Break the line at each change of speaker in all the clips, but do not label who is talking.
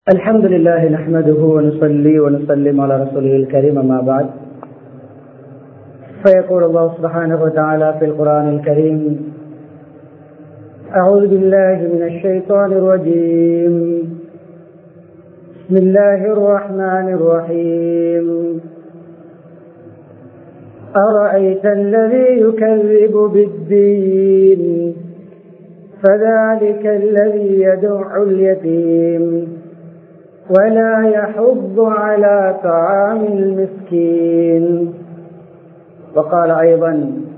الحمد لله نحمده ونصلي ونسلم على رسوله الكريم أما بعد فيقول الله سبحانه وتعالى في القرآن الكريم أعوذ بالله من الشيطان الرجيم بسم الله الرحمن الرحيم أرأيت الذي يكذب بالدين فذلك الذي يدع اليتيم ولا يحض على طعام المسكين وقال أيضا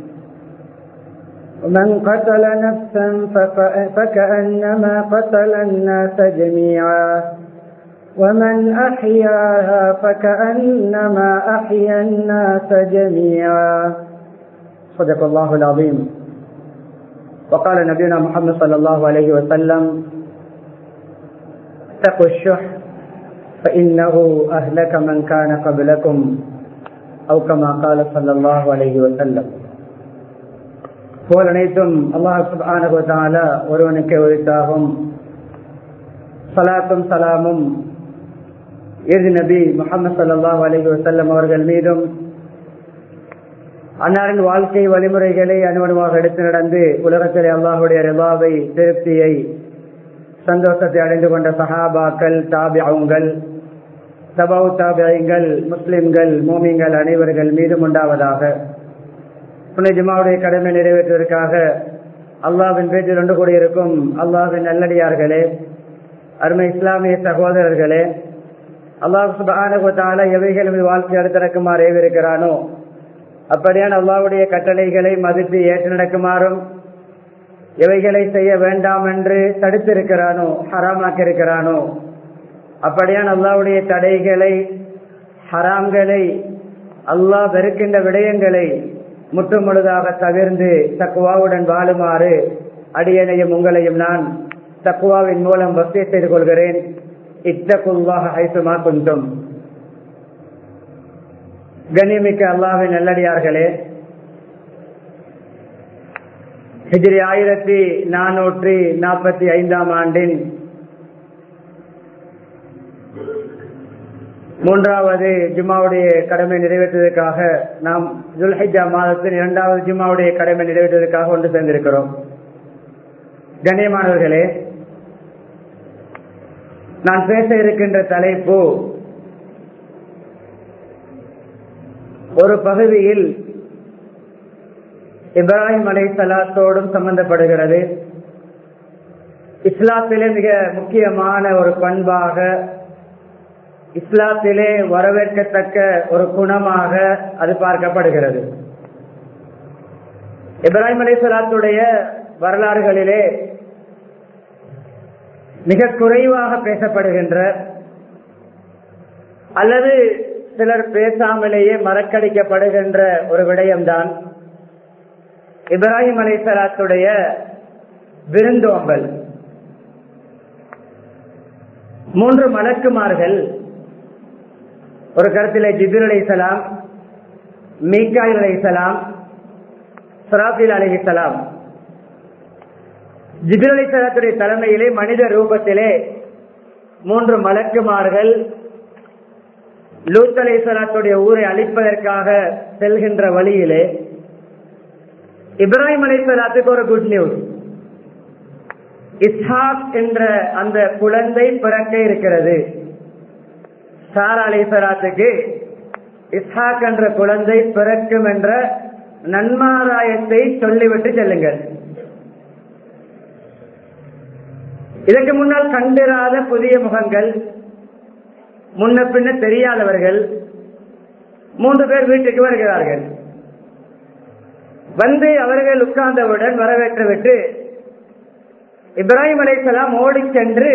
من قتل نفسا فكأنما قتل الناس جميعا ومن أحياها فكأنما أحيا الناس جميعا صدق الله العظيم وقال نبينا محمد صلى الله عليه وسلم اتقوا الشح فإنه أهلك من كان قبلكم أو كما قال صلى الله عليه وسلم போல் அனைத்தும் அல்லாஹ் சுபான ஒருவனுக்கு உரித்தாகும் சலாத்தும் சலாமும் இறுதி நபி முகமது சல்லாஹ் அலஹி வசல்லம் அவர்கள் மீதும் அன்னாரின் வாழ்க்கை வழிமுறைகளை அனுமணமாக எடுத்து நடந்து உலகத்தில் அல்லாஹுடைய ரிபாவை திருப்தியை சந்தோஷத்தை அடைந்து கொண்ட சஹாபாக்கள் தாபியங்கள் சபவு தாபியங்கள் முஸ்லிம்கள் மோமிங்கள் அனைவர்கள் மீதும் உண்டாவதாக புனித ஜிமாவுடைய கடமை நிறைவேற்றுவதற்காக அல்லாவின் பேச்சில் ஒன்று கூடியிருக்கும் அல்லாவின் நல்லடியார்களே அருமை இஸ்லாமிய சகோதரர்களே அல்லாஹ் சுபானுவத்தால எவைகள் வாழ்க்கை அடுத்திறக்குமாறு ஏவிருக்கிறானோ அப்படியான அல்லாவுடைய கட்டளைகளை மதித்து ஏற்று நடக்குமாறும் எவைகளை செய்ய வேண்டாம் என்று தடுத்திருக்கிறானோ ஹராமாக்கி இருக்கிறானோ அப்படியான் அல்லாவுடைய தடைகளை ஹராம்களை அல்லாஹ் வெறுக்கின்ற விடயங்களை முற்றுமுழுதாக தவிர்ந்து தக்குவாவுடன் வாழுமாறு அடியனையும் உங்களையும் நான் தக்குவாவின் மூலம் வசதி செய்து கொள்கிறேன் இத்தகுவாக ஐசுமா குந்தும் கண்ணியமிக்க அல்லாவின் நல்லடியார்களே ஹிஜ்ரி ஆயிரத்தி நானூற்றி நாற்பத்தி ஐந்தாம் ஆண்டின் மூன்றாவது ஜும்மாவுடைய கடமை நிறைவேற்றுவதற்காக நாம் ஜுல்ஹிஜா மாதத்தின் இரண்டாவது ஜும்மாவுடைய கடமை நிறைவேற்றுவதற்காக ஒன்று சேர்ந்திருக்கிறோம் கண்ணியமானவர்களே நான் பேச இருக்கின்ற தலைப்பு ஒரு பகுதியில் இப்ராஹிம் அலை சலாத்தோடும் சம்பந்தப்படுகிறது இஸ்லாத்திலே மிக முக்கியமான ஒரு பண்பாக இஸ்லாத்திலே வரவேற்கத்தக்க ஒரு குணமாக அது பார்க்கப்படுகிறது இப்ராஹிம் அலை சலாத்துடைய வரலாறுகளிலே மிக குறைவாக பேசப்படுகின்ற அல்லது சிலர் பேசாமலேயே மறக்கடிக்கப்படுகின்ற ஒரு விடயம்தான் இப்ராஹிம் அலை சலாத்துடைய விருந்தோம்பல் மூன்று மலக்குமார்கள் ஒரு கருத்திலே ஜிபிர் அலை சலாம் மீக்காயில் அலை சலாம் சராபில் அலி சலாம் ஜிபிர் அலை சலாத்துடைய தலைமையிலே மனித ரூபத்திலே மூன்று மலக்குமார்கள் லூத் அலை சலாத்துடைய ஊரை அழிப்பதற்காக செல்கின்ற வழியிலே இப்ராஹிம் அலை சலாத்துக்கு ஒரு குட் நியூஸ் இஸ்ஹாக் என்ற அந்த குழந்தை பிறக்க இருக்கிறது சாரா அலை சலாத்துக்கு இஸ்ஹாக் என்ற குழந்தை பிறக்கும் என்ற நன்மாராயத்தை சொல்லிவிட்டு செல்லுங்கள் இதற்கு முன்னால் கண்டிராத புதிய முகங்கள் முன்ன பின்ன தெரியாதவர்கள் மூன்று பேர் வீட்டுக்கு வருகிறார்கள் வந்து அவர்கள் உட்கார்ந்தவுடன் வரவேற்று விட்டு இப்ராஹிம் அலைசலாம் ஓடி சென்று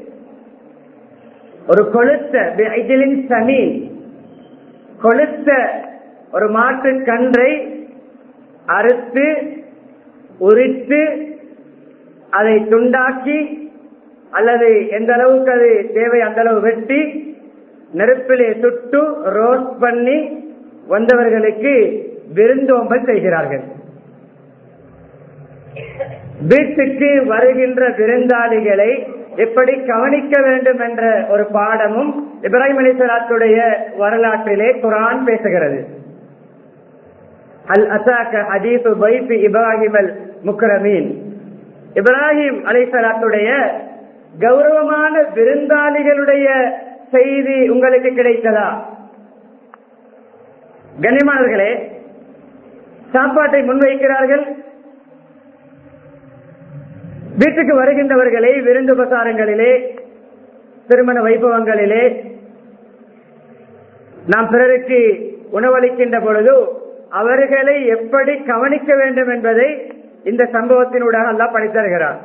ஒரு கொளுத்த சனி கொளுத்த ஒரு மாட்டு கன்றை அறுத்து உரித்து அதை துண்டாக்கி அல்லது எந்த அளவுக்கு அது தேவை அந்த அளவு வெட்டி நெருப்பிலே சுட்டு ரோஸ்ட் பண்ணி வந்தவர்களுக்கு விருந்தோம்பல் செய்கிறார்கள் வீட்டுக்கு வருகின்ற விருந்தாளிகளை எப்படி கவனிக்க வேண்டும் என்ற ஒரு பாடமும் இப்ராஹிம் அலிசலாத்துடைய வரலாற்றிலே குரான் பேசுகிறது அல் அசாக்க ஹதீசு பைஃபி இப்ராஹிம் அல் முக்ரமீன் இப்ராஹிம் அலிசலாத்துடைய கௌரவமான விருந்தாளிகளுடைய செய்தி உங்களுக்கு கிடைத்ததா கண்ணியமானவர்களே சாப்பாட்டை முன்வைக்கிறார்கள் வீட்டுக்கு வருகின்றவர்களை விருந்து பிரசாரங்களிலே திருமண வைபவங்களிலே நாம் பிறருக்கு உணவளிக்கின்ற பொழுது அவர்களை எப்படி கவனிக்க வேண்டும் என்பதை இந்த சம்பவத்தினூடாக எல்லாம் படித்தருகிறார்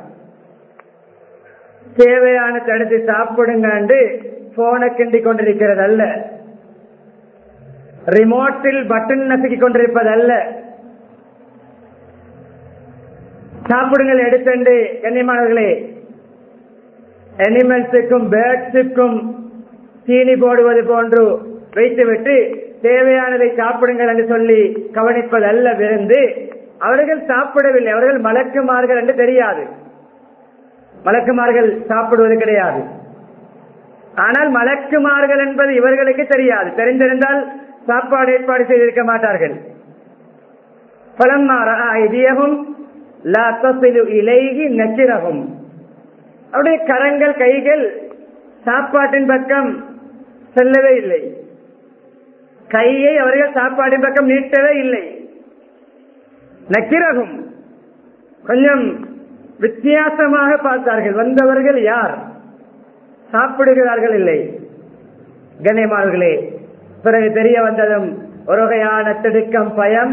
தேவையான தடுத்து சாப்பிடுங்க போனை கிண்டி கொண்டிருக்கிறது அல்ல ரிமோட்டில் பட்டன் நசுக்கிக் கொண்டிருப்பது அல்ல சாப்பிடுங்கள் எடுத்துண்டு கண்ணியமானவர்களே அனிமல்ஸுக்கும் பேர்ட்ஸுக்கும் தீனி போடுவது போன்று வைத்துவிட்டு தேவையானதை சாப்பிடுங்கள் என்று சொல்லி கவனிப்பதல்ல விருந்து அவர்கள் சாப்பிடவில்லை அவர்கள் மலக்குமார்கள் என்று தெரியாது மலக்குமார்கள் சாப்பிடுவது கிடையாது ஆனால் மலக்குமார்கள் என்பது இவர்களுக்கு தெரியாது தெரிந்திருந்தால் சாப்பாடு ஏற்பாடு செய்திருக்க மாட்டார்கள் பலம்மாற ஐதியகும் இலைகி நச்சிரகும் அவருடைய கரங்கள் கைகள் சாப்பாட்டின் பக்கம் செல்லவே இல்லை கையை அவர்கள் சாப்பாட்டின் பக்கம் நீட்டவே இல்லை நக்கிரகும் கொஞ்சம் வித்தியாசமாக பார்த்தார்கள் வந்தவர்கள் யார் சாப்பிடுகிறார்கள் இல்லை கண்ணியமானவர்களே பிறகு தெரிய வந்ததும் ஒரு வகையான திடுக்கம் பயம்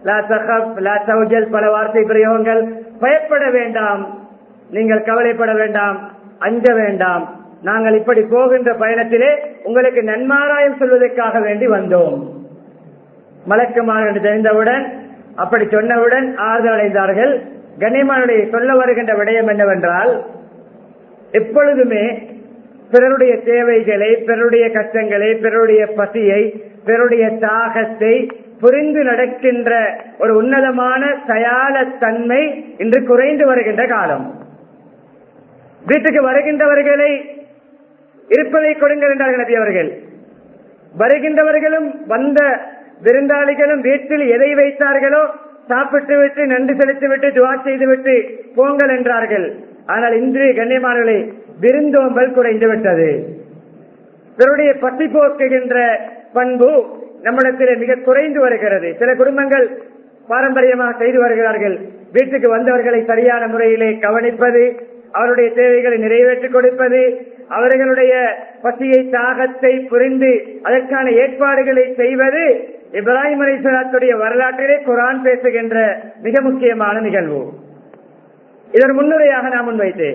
பல வார்த்தை பிரயோகங்கள் பயப்பட வேண்டாம் நீங்கள் கவலைப்பட வேண்டாம் அஞ்ச வேண்டாம் நாங்கள் இப்படி போகின்ற பயணத்திலே உங்களுக்கு நன்மாராயம் சொல்வதற்காக வேண்டி வந்தோம் மலக்குமார் என்று தெரிந்தவுடன் அப்படி சொன்னவுடன் ஆறுதல் அடைந்தார்கள் கண்ணியமானுடைய சொல்ல வருகின்ற விடயம் என்னவென்றால் எப்பொழுதுமே பிறருடைய தேவைகளை பிறருடைய கஷ்டங்களை பிறருடைய பசியை பிறருடைய தாகத்தை புரிந்து நடக்கின்ற ஒரு உன்னதமான தயால தன்மை இன்று குறைந்து வருகின்ற காலம் வீட்டுக்கு வருகின்றவர்களை இருப்பதை கொடுங்கள் என்றார்கள் நபி அவர்கள் வருகின்றவர்களும் வந்த விருந்தாளிகளும் வீட்டில் எதை வைத்தார்களோ சாப்பிட்டு விட்டு நன்றி செலுத்தி விட்டு துவா செய்து விட்டு போங்கள் என்றார்கள் ஆனால் இன்று கண்ணியமானவர்களை விருந்தோம்பல் குறைந்து விட்டது பிறருடைய பசி போக்குகின்ற பண்பு நம்மிடத்தில் மிக குறைந்து வருகிறது சில குடும்பங்கள் பாரம்பரியமாக செய்து வருகிறார்கள் வீட்டுக்கு வந்தவர்களை சரியான முறையிலே கவனிப்பது அவருடைய தேவைகளை நிறைவேற்றிக் கொடுப்பது அவர்களுடைய பசியை தாகத்தை புரிந்து அதற்கான ஏற்பாடுகளை செய்வது இப்ராஹிம் அலிஸ்வலாத்துடைய வரலாற்றிலே குரான் பேசுகின்ற மிக முக்கியமான நிகழ்வு இதன் முன்னுரையாக நான் முன்வைத்தேன்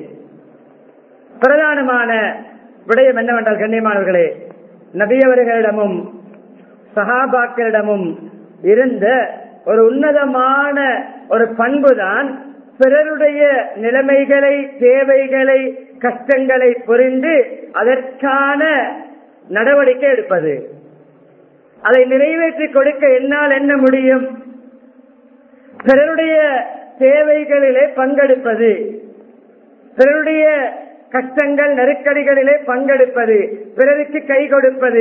பிரதானமான விடயம் என்னவென்றால் கண்ணியமானவர்களே நபியவர்களிடமும் சகாபாக்களிடமும் இருந்த ஒரு உன்னதமான ஒரு பண்புதான் பிறருடைய நிலைமைகளை தேவைகளை கஷ்டங்களை புரிந்து அதற்கான நடவடிக்கை எடுப்பது அதை நிறைவேற்றி கொடுக்க என்னால் என்ன முடியும் பிறருடைய தேவைகளிலே பங்கெடுப்பது பிறருடைய கஷ்டங்கள் நெருக்கடிகளிலே பங்கெடுப்பது பிறருக்கு கை கொடுப்பது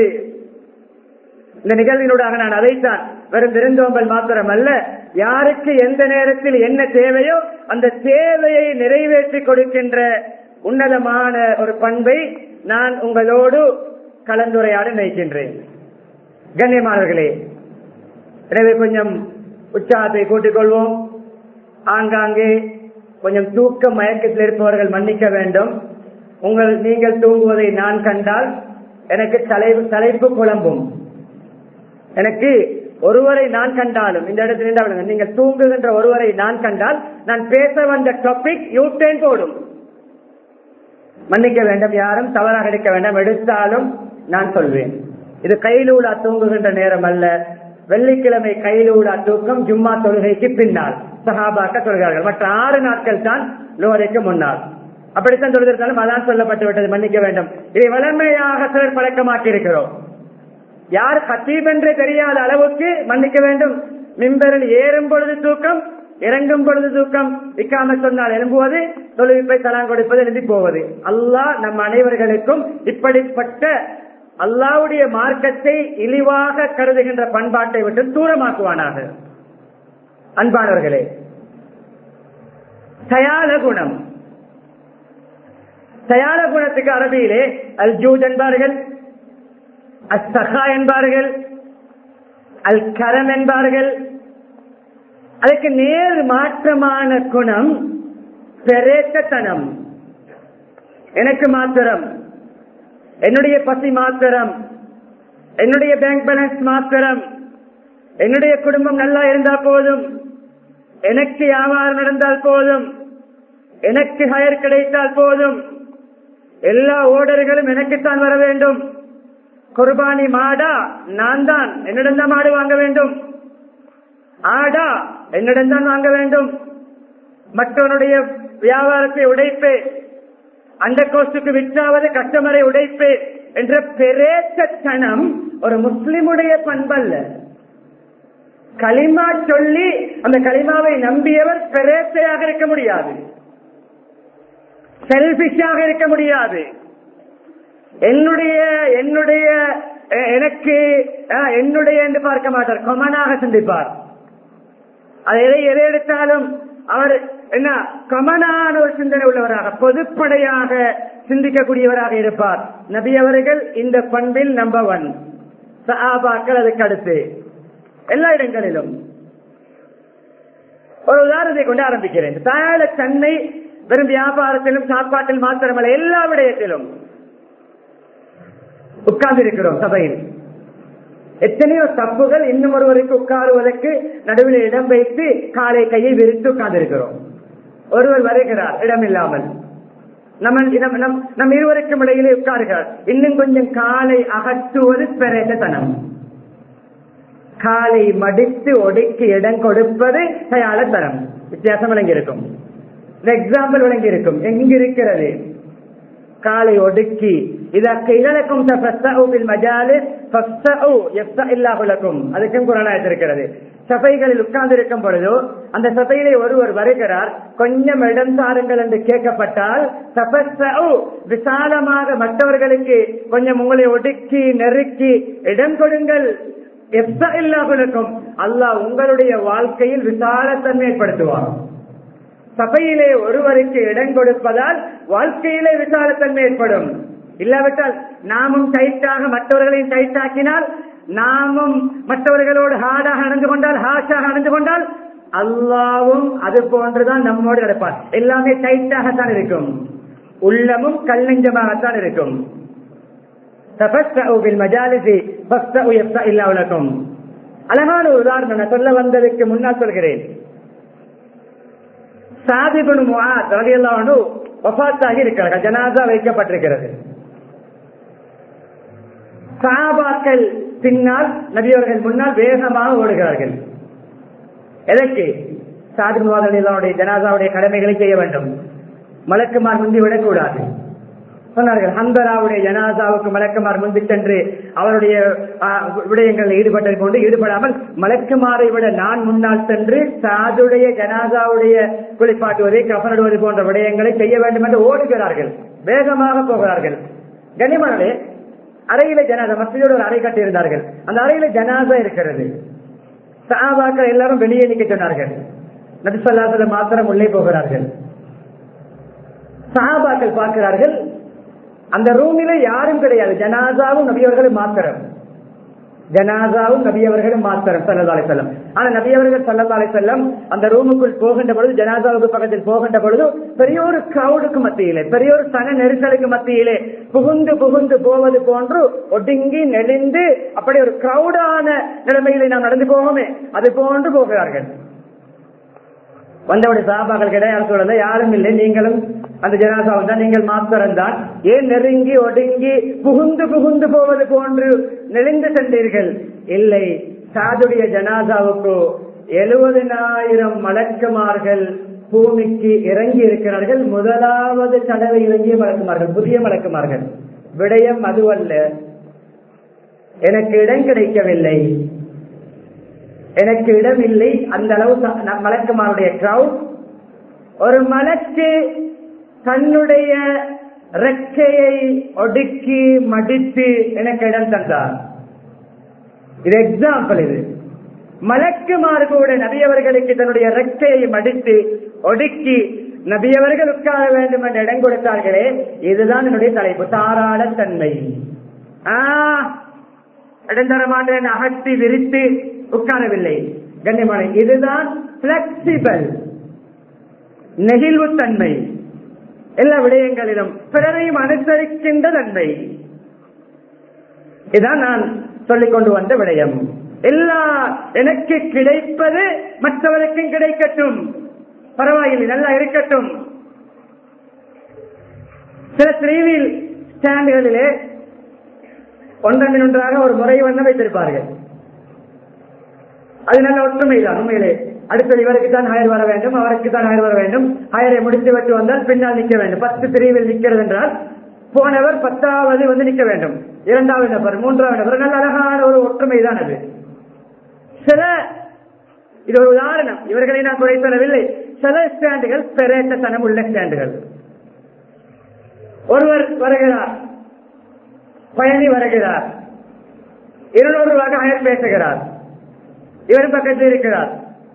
இந்த நிகழ்வினூடாக நான் அதைத்தான் வெறும் விருந்தோம்பல் மாத்திரம் அல்ல யாருக்கு எந்த நேரத்தில் என்ன தேவையோ அந்த தேவையை நிறைவேற்றி கொடுக்கின்ற உன்னதமான ஒரு பண்பை நான் உங்களோடு கலந்துரையாட நினைக்கின்றேன் கண்ணியமானவர்களே எனவே கொஞ்சம் உற்சாகத்தை கூட்டிக் கொள்வோம் ஆங்காங்கே கொஞ்சம் தூக்க மயக்கத்தில் இருப்பவர்கள் மன்னிக்க வேண்டும் உங்கள் நீங்கள் தூங்குவதை நான் கண்டால் எனக்கு தலை தலைப்பு குழம்பும் எனக்கு ஒருவரை நான் கண்டாலும் இந்த இடத்துல நின்றால் நீங்கள் தூங்குகின்ற ஒருவரை நான் கண்டால் நான் பேச வந்த டாபிக் யூட்டேன் போடும் மன்னிக்க வேண்டும் யாரும் தவறாக எடுக்க வேண்டாம் எடுத்தாலும் நான் சொல்வேன் இது கைலூலா தூங்குகின்ற நேரம் அல்ல வெள்ளிக்கிழமை கைலூலா தூக்கம் ஜும்மா தொழுகைக்கு பின்னால் சஹாபாக்க சொல்கிறார்கள் மற்ற ஆறு நாட்கள் தான் லோரைக்கு முன்னால் அப்படித்தான் தொழுதிருந்தாலும் அதான் சொல்லப்பட்டு விட்டது மன்னிக்க வேண்டும் இதை வளமையாக சிலர் பழக்கமாக்கி இருக்கிறோம் யார் கத்தீப் என்றே தெரியாத அளவுக்கு மன்னிக்க வேண்டும் மிம்பரில் ஏறும் பொழுது தூக்கம் இறங்கும் பொழுது தூக்கம் இக்காம சொன்னால் எழும்புவது தொழுவிப்பை தலான் கொடுப்பது எழுதி போவது அல்லாஹ் நம் அனைவர்களுக்கும் இப்படிப்பட்ட அல்லாவுடைய மார்க்கத்தை இழிவாக கருதுகின்ற பண்பாட்டை விட்டு தூரமாக்குவானாக அன்பானவர்களே தயால குணம் தயால குணத்துக்கு அரபியிலே அல் ஜூத் என்பார்கள் அஸ்தகா என்பார்கள் அல் கரம் என்பார்கள் அதுக்கு நேர் மாற்றமான குணம் பெரேக்கத்தனம் எனக்கு மாத்திரம் என்னுடைய பசி மாத்திரம் என்னுடைய பேங்க் பேலன்ஸ் மாத்திரம் என்னுடைய குடும்பம் நல்லா இருந்தால் போதும் எனக்கு வியாபாரம் நடந்தால் போதும் எனக்கு ஹயர் கிடைத்தால் போதும் எல்லா ஓடர்களும் எனக்குத்தான் வர வேண்டும் குர்பானி மாடா நான் தான் என்னிடம் தான் மாடு வாங்க வேண்டும் ஆடா என்னிடம் தான் வாங்க வேண்டும் மற்றவனுடைய வியாபாரத்தை உடைப்பே அந்த கோஸ்டுக்கு விற்றாவது கஸ்டமரை உடைப்பே என்ற பெரேத்தனம் ஒரு முஸ்லிமுடைய பண்பல்ல களிமா சொல்லி அந்த களிமாவை நம்பியவர் பெரேத்தையாக இருக்க முடியாது செல்பிஷாக இருக்க முடியாது என்னுடைய என்னுடைய எனக்கு என்னுடைய என்று பார்க்க மாட்டார் கொமனாக சிந்திப்பார் அது எதை எதை எடுத்தாலும் அவர் என்ன கமனான ஒரு சிந்தனை உள்ளவராக பொதுப்படையாக சிந்திக்கக்கூடியவராக இருப்பார் நபி அவர்கள் இந்த பண்பில் நம்பர் ஒன் சஹாபாக்கள் அதுக்கு அடுத்து எல்லா இடங்களிலும் ஒரு உதாரணத்தை கொண்டு ஆரம்பிக்கிறேன் தாழ தன்னை வெறும் வியாபாரத்திலும் சாப்பாட்டில் மாத்திரமல்ல எல்லா விடயத்திலும் உட்கார்ந்து இருக்கிறோம் சபையில் எத்தனையோ தப்புகள் இன்னும் ஒருவருக்கு உட்காருவதற்கு நடுவில் இடம் வைத்து காலை கையை விரித்து உட்கார்ந்து இருக்கிறோம் ஒருவர் வருகிறார் இடம் இல்லாமல் நம்ம நம் நம் இருவருக்கும் இடையிலே உட்காருகிறார் இன்னும் கொஞ்சம் காலை அகற்றுவது பெரேட்டத்தனம் காலை மடித்து ஒடுக்கி இடம் கொடுப்பது தயாளத்தனம் வித்தியாசம் விளங்கி இருக்கும் இந்த எக்ஸாம்பிள் விளங்கி இருக்கும் எங்க இருக்கிறது காலை ஒடுக்கி இதற்கு இழக்கும் அதுக்கும் குரானாயத்து இருக்கிறது சபைகளில் உட்கார்ந்து இருக்கும் பொழுதோ அந்த சபையிலே ஒருவர் வருகிறார் கொஞ்சம் இடம் சாருங்கள் என்று கேட்கப்பட்டால் விசாலமாக மற்றவர்களுக்கு கொஞ்சம் உங்களை ஒடுக்கி நெருக்கி இடம் கொடுங்கள் இல்லாஹுலக்கும் அல்லாஹ் உங்களுடைய வாழ்க்கையில் விசாலத்தன்மை ஏற்படுத்துவார் சபையிலே ஒருவருக்கு இடம் கொடுப்பதால் வாழ்க்கையிலே விசாலத்தன்மை ஏற்படும் இல்லாவிட்டால் நாமும் டைட்டாக மற்றவர்களையும் டைட்டாக்கினால் நாமும் மற்றவர்களோடு ஹார்டாக நடந்து கொண்டால் ஹாஷாக நடந்து கொண்டால் அல்லாவும் அது போன்றுதான் நம்மோடு நடப்பார் எல்லாமே டைட்டாகத்தான் இருக்கும் உள்ளமும் கல்லஞ்சமாகத்தான் இருக்கும் அழகான ஒரு உதாரணம் நான் சொல்ல வந்ததுக்கு முன்னால் சொல்கிறேன் சாதிபனு ரவியல்லானு வபாத்தாகி இருக்கிறார்கள் ஜனாதா வைக்கப்பட்டிருக்கிறது சாபாக்கள் பின்னால் நபியவர்கள் முன்னால் வேகமாக ஓடுகிறார்கள் எதற்கு சாதிபுவாதனுடைய ஜனாதாவுடைய கடமைகளை செய்ய வேண்டும் மலக்குமார் முந்தி விடக்கூடாது சொன்னார்கள் ஹந்தராவுடைய ஜனாதாவுக்கு மலக்குமார் முந்தி சென்று அவருடைய விடயங்களில் ஈடுபட்டதை கொண்டு ஈடுபடாமல் மலக்குமாரை விட நான் முன்னால் சென்று சாதுடைய ஜனாதாவுடைய குளிப்பாட்டுவதை கஃனிடுவது போன்ற விடயங்களை செய்ய வேண்டும் என்று ஓடுகிறார்கள் வேகமாக போகிறார்கள் கனிமனே அறையில ஜனாதா மசிதோடு ஒரு அறை கட்டியிருந்தார்கள் அந்த அறையில ஜனாதா இருக்கிறது சாபாக்கள் எல்லாரும் வெளியே நிக்க சொன்னார்கள் நபிசல்லாசல மாத்திரம் உள்ளே போகிறார்கள் சஹாபாக்கள் பார்க்கிறார்கள் அந்த ரூமில யாரும் கிடையாது ஜனாசாவும் நபியவர்களும் மாத்திரம் ஜனாசாவும் நபியவர்களும் மாத்திரம் சல்லதாலை செல்லம் ஆனா நபியவர்கள் சல்லதாலை செல்லம் அந்த ரூமுக்குள் போகின்ற பொழுது ஜனாசாவுக்கு பக்கத்தில் போகின்ற பொழுது பெரிய ஒரு கிரௌடுக்கு மத்தியிலே பெரிய ஒரு சன நெரிசலுக்கு மத்தியிலே புகுந்து புகுந்து போவது போன்று ஒடுங்கி நெளிந்து அப்படி ஒரு கிரௌடான நிலைமையிலே நாம் நடந்து போவோமே அது போன்று போகிறார்கள் வந்தவுடைய சாபாக்கள் கிடையாது சொல்றது யாரும் இல்லை நீங்களும் அந்த ஜனாசாவில் தான் நீங்கள் மாத்திரம் தான் ஏன் நெருங்கி ஒடுங்கி புகுந்து புகுந்து போவது போன்று நெளிந்து சென்றீர்கள் இல்லை சாதுடைய ஜனாசாவுக்கு எழுபதினாயிரம் மலக்குமார்கள் பூமிக்கு இறங்கி இருக்கிறார்கள் முதலாவது தடவை இறங்கிய மலக்குமார்கள் புதிய மலக்குமார்கள் விடயம் அதுவல்ல எனக்கு இடம் கிடைக்கவில்லை எனக்கு இடமில்லை அந்த அளவு ச- ந- மலக்குமாருடைய கிரௌட் ஒரு மலக்கு தன்னுடைய ரெக்கையை ஒடுக்கி மடித்து எனக்கு இடம் தந்தார் இது எக்ஸாம்பிள் இது மலக்குமாறு கூட நபியவர்களுக்கு தன்னுடைய ரெக்கையை மடித்து ஒடுக்கி நபியவர்கள் உட்கார வேண்டும் என்று இடம் கொடுத்தார்களே இதுதான் என்னுடைய தலைப்பு தாராள தன்மை ஆ, இடம் தர மாட்டேன் அகற்றி விரித்து உட்காரவில்லை கண்ணியமான இதுதான் பிளெக்சிபிள் நெகிழ்வுத்தன்மை எல்லா விடயங்களிலும் பிறரையும் அனுசரிக்கின்ற தன்மை இதான் நான் சொல்லிக் கொண்டு வந்த விடயம் எல்லா எனக்கு கிடைப்பது மற்றவருக்கும் கிடைக்கட்டும் பரவாயில்லை நல்லா இருக்கட்டும் சில த்ரீவீல் ஸ்டாண்டுகளிலே ஒன்றன் ஒன்றாக ஒரு முறை வந்து வைத்திருப்பார்கள் அது நல்ல ஒற்றுமை தான் உண்மையிலே அடுத்தது இவருக்கு தான் ஹயர் வர வேண்டும் அவருக்கு தான் ஹயர் வர வேண்டும் ஹயரை முடித்து விட்டு வந்தால் பின்னால் நிற்க வேண்டும் பத்து பிரிவில் நிற்கிறது என்றால் போனவர் பத்தாவது வந்து நிற்க வேண்டும் இரண்டாவது நபர் மூன்றாவது நபர் நல்ல அழகான ஒரு ஒற்றுமை தான் அது சில இது ஒரு உதாரணம் இவர்களை நான் குறை சொல்லவில்லை சில ஸ்டாண்டுகள் பெரேட்டத்தனம் உள்ள ஸ்டாண்டுகள் ஒருவர் வருகிறார் பயணி வருகிறார் இருநூறு ரூபாய்க்கு ஹயர் பேசுகிறார் இவர் பக்கத்தில் இருக்கிறார்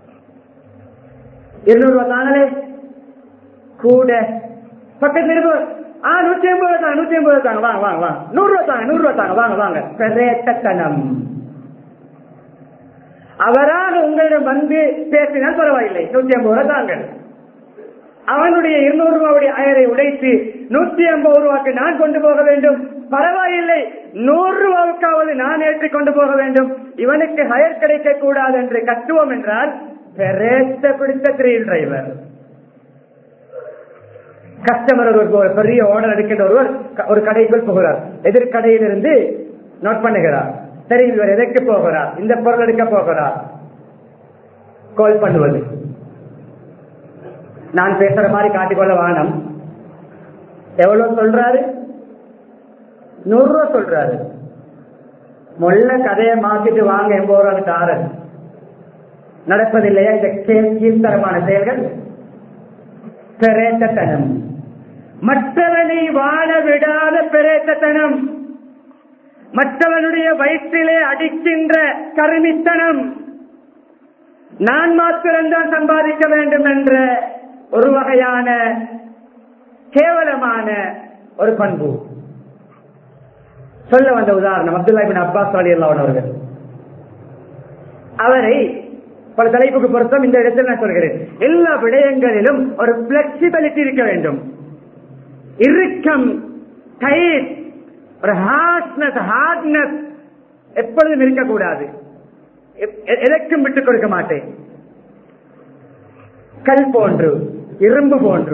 இருநூறு ரூபாய் தாங்களே கூட பக்கத்தில் இருப்பவர் ஆ நூத்தி ஐம்பது ரூபாய் தாங்க நூத்தி ஐம்பது ரூபாய் தாங்க வாங்க வாங்க வாங்க நூறு ரூபாய் தாங்க நூறு ரூபாய் தாங்க வாங்க வாங்க பிரேத்தத்தனம் அவராக உங்களிடம் வந்து பேசினால் பரவாயில்லை நூத்தி ஐம்பது ரூபாய் தாங்க அவனுடைய இருநூறு ரூபாவுடைய அயரை உடைத்து நூத்தி ஐம்பது ரூபாய்க்கு நான் கொண்டு போக வேண்டும் பரவாயில்லை நூறு ரூபாவுக்காவது நான் ஏற்றிக் கொண்டு போக வேண்டும் இவனுக்கு ஹயர் கிடைக்க கூடாது என்று கட்டுவோம் என்றால் பெரேத்த பிடித்த த்ரீல் டிரைவர் கஸ்டமர் ஒருவர் ஒரு பெரிய ஆர்டர் எடுக்கின்ற ஒருவர் க- ஒரு கடைக்குள் போகிறார் எதிர்கடையிலிருந்து நோட் பண்ணுகிறார் சரி இவர் எதற்கு போகிறார் இந்த பொருள் எடுக்க போகிறார் கால் பண்ணுவது நான் பேசுற மாதிரி காட்டிக்கொள்ள வானம் எவ்வளவு சொல்றாரு நூறு ரூபா சொல்றாரு மொல்ல கதையை மாத்திட்டு வாங்க எண்பது ரூபா தாரன் நடப்பதில்லையா இந்த கீழ்- கீழ்த்தரமான செயல்கள் பிரேத்தத்தனம் மற்றவனை வாழ விடாத பிரேத்தத்தனம் மற்றவனுடைய வயிற்றிலே அடிக்கின்ற கருமித்தனம் நான் மாத்திரம்தான் சம்பாதிக்க வேண்டும் என்ற ஒரு வகையான கேவலமான ஒரு பண்பு சொல்ல வந்த உதாரணம் அப்துல்லா பின் அப்பாஸ் அலி அல்லாஹ் அவர்கள் அவரை பல தலைப்புக்கு பொருத்தம் இந்த இடத்தில் நான் சொல்கிறேன் எல்லா விடயங்களிலும் ஒரு பிளெக்சிபிலிட்டி இருக்க வேண்டும் இறுக்கம் டைட் ஒரு ஹார்ட்னஸ் ஹார்ட்னஸ் எப்பொழுதும் இருக்கக்கூடாது எ- எ- எதற்கும் விட்டுக் கொடுக்க மாட்டேன் கல் போன்று இரும்பு போன்று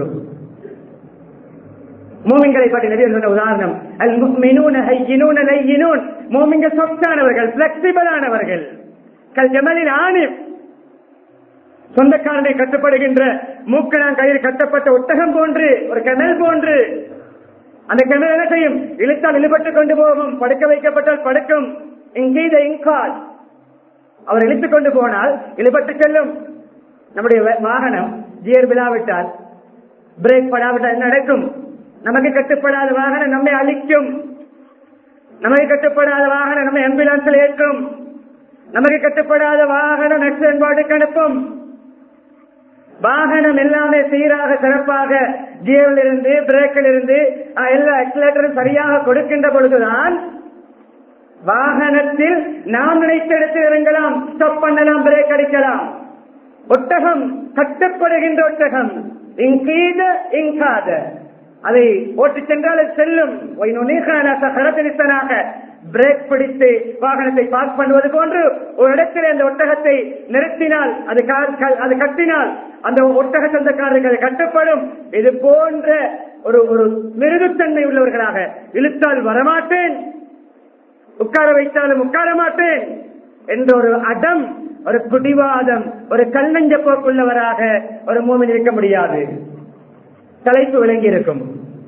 மூமின்களை பற்றி நபி சொன்ன உதாரணம் அல் முஃமினூன ஹய்யினூன லையினூன் மூமின்கள் சொத்தானவர்கள் பிளெக்சிபிள் ஆனவர்கள் கல் ஜமலில் ஆணிப் சொந்தக்காரனை கட்டுப்படுகின்ற மூக்கணாம் கயிறு கட்டப்பட்ட ஒட்டகம் போன்று ஒரு கெமல் போன்று அந்த கெமல் என்ன செய்யும் இழுத்தால் இழுபட்டுக் கொண்டு போகும் படுக்க வைக்கப்பட்டால் படுக்கும் இங்கீத இங்கால் அவர் இழுத்துக் கொண்டு போனால் இழுபட்டு செல்லும் நம்முடைய வ- வாகனம் கியர் விழாவிட்டால் பிரேக் படாவிட்டால் என்ன நடக்கும் நமக்கு கட்டுப்படாத வாகனம் நம்மை அழிக்கும் நமக்கு கட்டுப்படாத வாகனம் நம்மை ஆம்புலன்ஸில் ஏற்றும் நமக்கு கட்டுப்படாத வாகனம் ஆக்சிடென்ட் பாட்டுக்கு அனுப்பும் வாகனம் எல்லாமே சீராக சிறப்பாக கியரில் இருந்து பிரேக்கில் இருந்து அஹ், எல்லா எக்ஸலேட்டரும் சரியாக கொடுக்கின்ற பொழுதுதான் வாகனத்தில் நாம் நினைத்த இடத்தில் இறங்கலாம் ஸ்டாப் பண்ணலாம் பிரேக் அடிக்கலாம் ஒட்டகம் கட்டப்படுகின்ற ஒட்டகம் இங்கீத இங்காத அதை ஓட்டி சென்றால் அது செல்லும் கரத்தினித்தனாக பிரேக் பிடித்து வாகனத்தை பார்க் பண்ணுவது போன்று ஒரு இடத்தில் அந்த ஒட்டகத்தை நிறுத்தினால் அது கா- க- அது கட்டினால் அந்த ஒட்டக சொந்தக்காரர்கள் அது கட்டப்படும் இது போன்ற ஒரு ஒரு மிருதுத்தன்மை உள்ளவர்களாக இழுத்தால் வரமாட்டேன் உட்கார வைத்தாலும் உட்கார மாட்டேன் என்ற ஒரு அடம் ஒரு பிடிவாதம் ஒரு கல்நெஞ்ச போக்குள்ளவராக ஒரு மூமின் இருக்க முடியாது தலைப்பு விளங்கி இருக்கும்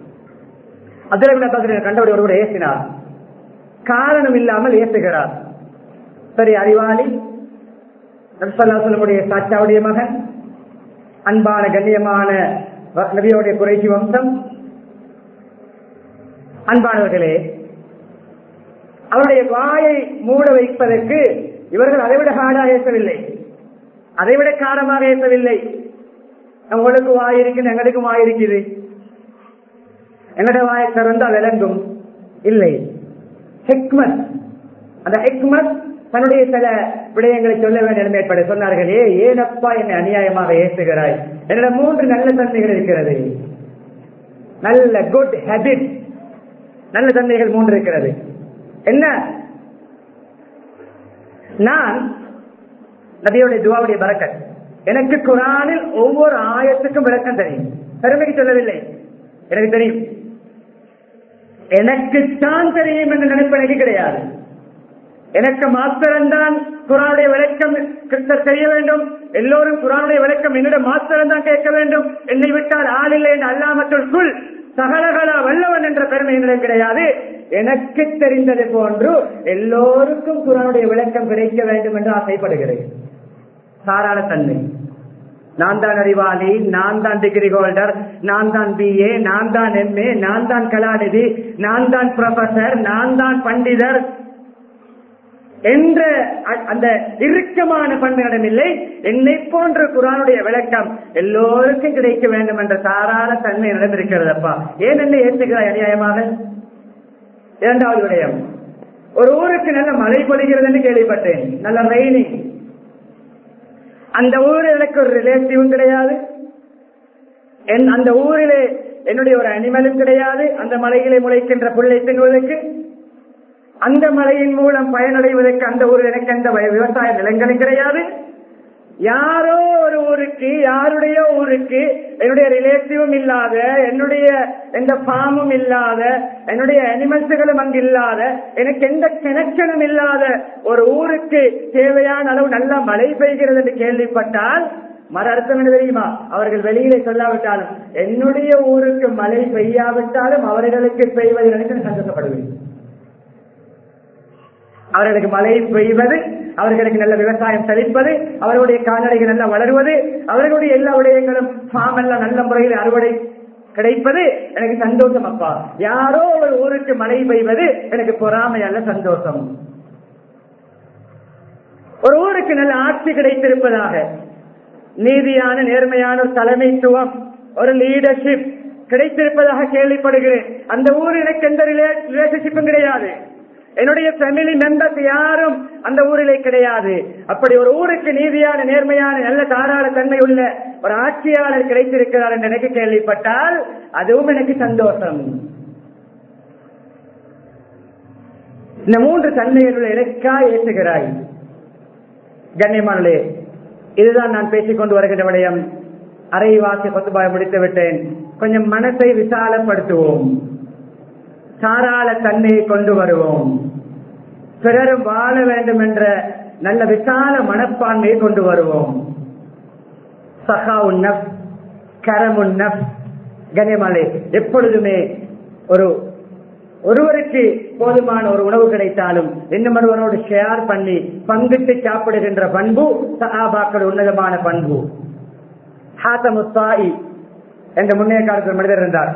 அதில் கண்டவுடைய ஒருவர் ஏசினார் காரணம் இல்லாமல் ஏசுகிறார் சரி அறிவாளி நபிசல்லாசலமுடைய சாச்சாவுடைய மகன் அன்பான கண்ணியமான நபியோடைய குறைசி வம்சம் அன்பானவர்களே அவருடைய வாயை மூட வைப்பதற்கு இவர்கள் அதைவிட காடாக ஏற்றவில்லை அதைவிட காரமாக ஏற்றவில்லை உங்களுக்கு வாய் இருக்குது எங்களுக்கு வாய் இருக்குது எங்களுடைய வாயை திறந்து அது விளங்கும் இல்லை ஹெக்மத் அந்த ஹெக்மத் தன்னுடைய சில விடயங்களை சொல்ல வேண்டிய நிலைமை ஏற்பட சொன்னார்கள் ஏ ஏனப்பா என்னை அநியாயமாக ஏற்றுகிறாய் என்னிடம் மூன்று நல்ல தன்மைகள் இருக்கிறது நல்ல குட் ஹேபிட் நல்ல தன்மைகள் மூன்று இருக்கிறது என்ன நான் நபியோடைய துவாவுடைய பறக்கத் எனக்கு குரானில் ஒவ்வொரு ஆயத்துக்கும் விளக்கம் தெரியும் பெருமைக்கு சொல்லவில்லை எனக்கு தெரியும் எனக்குத்தான் தெரியும் என்று நினைப்பு எனக்கு கிடையாது எனக்கு மாத்திரம்தான் குரானுடைய விளக்கம் கிட்ட தெரிய வேண்டும் எல்லோரும் குரானுடைய விளக்கம் என்னிடம் மாத்திரம் தான் கேட்க வேண்டும் என்னை விட்டால் ஆள் இல்லை என்று அல்லாமற்றுள் சகலகலா வல்லவன் என்ற பெருமை என்னிடம் கிடையாது எனக்கு தெரிந்தது போன்று எல்லோருக்கும் குரானுடைய விளக்கம் கிடைக்க வேண்டும் என்று ஆசைப்படுகிறேன் சாராள தன்மை நான் தான் அறிவாளி நான் தான் டிகிரி ஹோல்டர் நான் தான் பிஏ நான் தான் எம்ஏ நான் தான் கலாநிதி நான் தான் ப்ரொஃபசர் நான் தான் பண்டிதர் என்ற அந்த இறுக்கமான பண்பிடம் இல்லை என்னை போன்ற குரானுடைய விளக்கம் எல்லோருக்கும் கிடைக்க வேண்டும் என்ற சாராள தன்மை நடந்திருக்கிறது அப்பா ஏன் என்ன ஏற்றுகிறாய் அநியாயமாக இரண்டாவது விடயம் ஒரு ஊருக்கு நல்ல மழை பொழிகிறது என்று கேள்விப்பட்டேன் நல்ல ரெய்னிங் அந்த ஊரில் எனக்கு ஒரு ரிலேட்டிவும் கிடையாது அந்த ஊரிலே என்னுடைய ஒரு அனிமலும் கிடையாது அந்த மலையிலே முளைக்கின்ற புள்ளை தின்வதற்கு அந்த மலையின் மூலம் பயனடைவதற்கு அந்த ஊரில் எனக்கு அந்த விவசாய நிலங்களும் கிடையாது யாரோ ஒரு ஊருக்கு யாருடைய ஊருக்கு என்னுடைய ரிலேட்டிவும் இல்லாத என்னுடைய எந்த ஃபார்மும் இல்லாத என்னுடைய அனிமல்ஸுகளும் அங்கு இல்லாத எனக்கு எந்த கனெக்ஷனும் இல்லாத ஒரு ஊருக்கு தேவையான அளவு நல்ல மழை பெய்கிறது என்று கேள்விப்பட்டால் மர அர்த்தம் என்ன தெரியுமா அவர்கள் வெளியிலே சொல்லாவிட்டாலும் என்னுடைய ஊருக்கு மழை பெய்யாவிட்டாலும் அவர்களுக்கு பெய்வதை நினைத்து சந்தோஷப்படுவேன் அவர்களுக்கு மழை பெய்வது அவர்களுக்கு நல்ல விவசாயம் செழிப்பது அவர்களுடைய கால்நடைகள் நல்லா வளருவது அவர்களுடைய எல்லா விடயங்களும் ஃபார்ம் எல்லாம் நல்ல முறையில் அறுவடை கிடைப்பது எனக்கு சந்தோஷம் அப்பா யாரோ ஒரு ஊருக்கு மழை பெய்வது எனக்கு பொறாமை அல்ல சந்தோஷம் ஒரு ஊருக்கு நல்ல ஆட்சி கிடைத்திருப்பதாக நீதியான நேர்மையான ஒரு தலைமைத்துவம் ஒரு லீடர்ஷிப் கிடைத்திருப்பதாக கேள்விப்படுகிறேன் அந்த ஊர் எனக்கு எந்த ரிலேஷன்ஷிப்பும் கிடையாது என்னுடைய ஃபேமிலி மெம்பர்ஸ் யாரும் அந்த ஊரிலே கிடையாது அப்படி ஒரு ஊருக்கு நீதியான நேர்மையான நல்ல தாராள தன்மை உள்ள ஒரு ஆட்சியாளர் கிடைத்திருக்கிறார் என்று எனக்கு கேள்விப்பட்டால் அதுவும் எனக்கு சந்தோஷம் இந்த மூன்று தன்மைகளுள்ள எனக்கா ஏற்றுகிறாய் கண்ணியமானே இதுதான் நான் பேசிக் கொண்டு வருகின்ற விடயம் அரைவாசி பத்துபாய் முடித்து விட்டேன் கொஞ்சம் மனசை விசாலப்படுத்துவோம் சாராள தன்மையை கொண்டு வருவோம் பிறரும் வாழ வேண்டும் என்ற நல்ல விசால மனப்பான்மையை கொண்டு வருவோம் சகா உன்னப் கரமுன்னப் கனிமலை எப்பொழுதுமே ஒரு ஒருவருக்கு போதுமான ஒரு உணவு கிடைத்தாலும் இன்னும் ஒருவரோடு ஷேர் பண்ணி பங்கிட்டு சாப்பிடுகின்ற பண்பு சஹாபாக்கள் உன்னதமான பண்பு ஹாத்தமுத்தாயி என்ற முன்னைய காலத்தில் மனிதர் இருந்தார்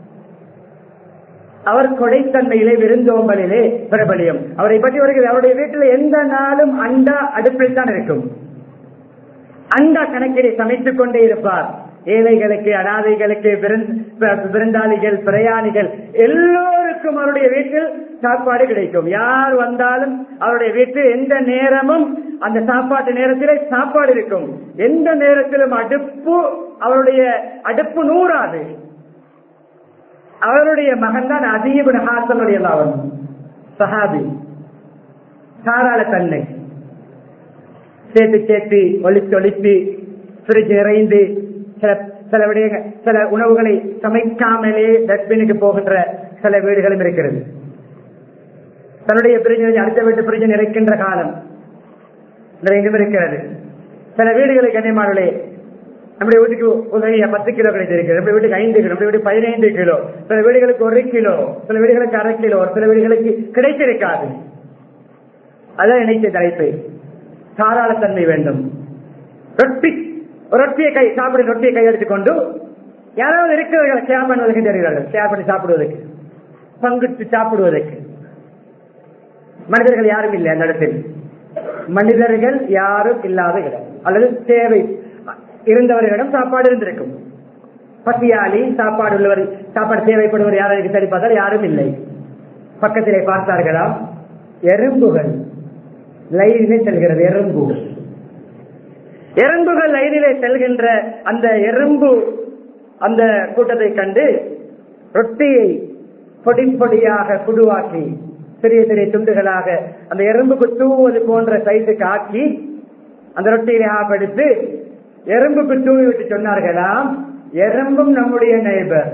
அவர் கொடைத்தன்மையிலே விருந்தோம்பலிலே பிரபலியம் அவரை பற்றி வருகிறது அவருடைய வீட்டில் எந்த நாளும் அண்டா அடுப்பில் தான் இருக்கும் அண்டா கணக்கிலே சமைத்துக் கொண்டே இருப்பார் ஏழைகளுக்கு அனாதைகளுக்கு விருந்தாளிகள் பிரயாணிகள் எல்லோருக்கும் அவருடைய வீட்டில் சாப்பாடு கிடைக்கும் யார் வந்தாலும் அவருடைய வீட்டில் எந்த நேரமும் அந்த சாப்பாட்டு நேரத்திலே சாப்பாடு இருக்கும் எந்த நேரத்திலும் அடுப்பு அவருடைய அடுப்பு நூறாது அவருடைய மகன் தான் அதிகபின் ஹாசனுடைய லாவன் சஹாபி தாராள தன்னை சேர்த்து சேர்த்து ஒழித்து ஒழித்து பிரிட்ஜ் நிறைந்து சில சில விடயங்கள் சில உணவுகளை சமைக்காமலே டஸ்ட்பினுக்கு போகின்ற சில வீடுகளும் இருக்கிறது தன்னுடைய பிரிட்ஜ் அடுத்த வீட்டு பிரிட்ஜ் நிறைக்கின்ற காலம் நிறைந்தும் இருக்கிறது சில வீடுகளுக்கு கண்ணியமானே நம்முடைய வீட்டுக்கு உதவியா பத்து கிலோ கிடைத்திருக்கு நம்ம வீட்டுக்கு ஐந்து கிலோ நம்ம வீட்டுக்கு பதினைந்து கிலோ சில வீடுகளுக்கு ஒரு கிலோ சில வீடுகளுக்கு அரை கிலோ சில வீடுகளுக்கு கிடைத்திருக்காது அதான் நினைத்த தலைப்பு தாராளத்தன்மை வேண்டும் ரொட்டி ஒரு ரொட்டியை கை சாப்பிடும் ரொட்டியை கையெடுத்துக் கொண்டு யாராவது இருக்கிறவர்கள் ஷேர் பண்ணுவதற்கு தெரிகிறார்கள் ஷேர் பண்ணி சாப்பிடுவதற்கு பங்கிட்டு சாப்பிடுவதற்கு மனிதர்கள் யாரும் இல்லை அந்த இடத்தில் மனிதர்கள் யாரும் இல்லாத இடம் அல்லது தேவை இருந்தவர்களிடம் சாப்பாடு இருந்திருக்கும் பசியாளி சாப்பாடு உள்ளவர் சாப்பாடு தேவைப்படுவர் யாருக்கு சரி பார்த்தால் யாரும் இல்லை பக்கத்திலே பார்த்தார்களாம் எறும்புகள் லைனிலே செல்கிறது எறும்பு எறும்புகள் லைனிலே செல்கின்ற அந்த எறும்பு அந்த கூட்டத்தை கண்டு ரொட்டியை பொடி பொடியாக குடுவாக்கி சிறிய சிறிய துண்டுகளாக அந்த எறும்புக்கு தூவுவது போன்ற சைஸுக்கு ஆக்கி அந்த ரொட்டியை ஆப்படுத்து எறும்புக்கு தூவி விட்டு சொன்னார்களாம் எறும்பும் நம்முடைய நெய்பர்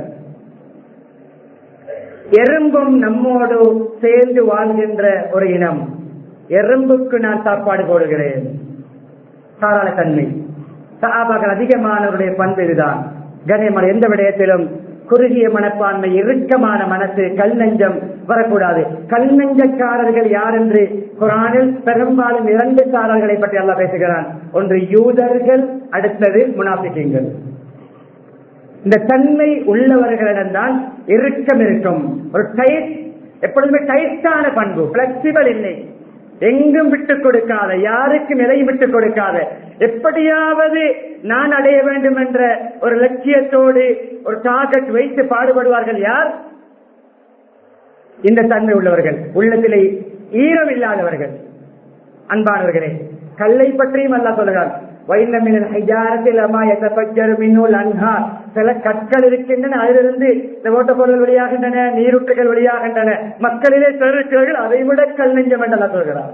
எறும்பும் நம்மோடு சேர்ந்து வாழ்கின்ற ஒரு இனம் எறும்புக்கு நான் சாப்பாடு போடுகிறேன் தாராள தன்மை சகாபாக்கள் அதிகமானவருடைய பண்பு இதுதான் கண்ணியமான எந்த விடயத்திலும் குறுகிய மனப்பான்மை இறுக்கமான மனசு கல் நெஞ்சம் வரக்கூடாது கல் நெஞ்சக்காரர்கள் யார் என்று குரானில் பெரும்பாலும் இரண்டு சாரர்களை பற்றி எல்லாம் பேசுகிறான் ஒன்று யூதர்கள் அடுத்தது முனாபிக்கங்கள் இந்த தன்மை உள்ளவர்களிடம்தான் இறுக்கம் இருக்கும் ஒரு டைட் எப்பொழுதுமே டைட்டான பண்பு பிளெக்சிபிள் இல்லை எங்கும் விட்டுக் கொடுக்காத யாருக்கும் எதையும் விட்டுக் கொடுக்காத எப்படியாவது நான் அடைய வேண்டும் என்ற ஒரு லட்சியத்தோடு ஒரு டார்கெட் வைத்து பாடுபடுவார்கள் யார் இந்த தன்மை உள்ளவர்கள் உள்ளத்திலே ஈரம் இல்லாதவர்கள் அன்பானவர்களே கல்லை பற்றியும் அல்ல சொல்கிறார் சில கற்கள் இருக்கின்றன அதிலிருந்து இந்த ஓட்டப்பொருள் வெளியாகின்றன நீரூற்றுகள் வெளியாகின்றன மக்களிலே பெருக்கள் அதை விட கல் நெஞ்சம் என்றெல்லாம் சொல்கிறார்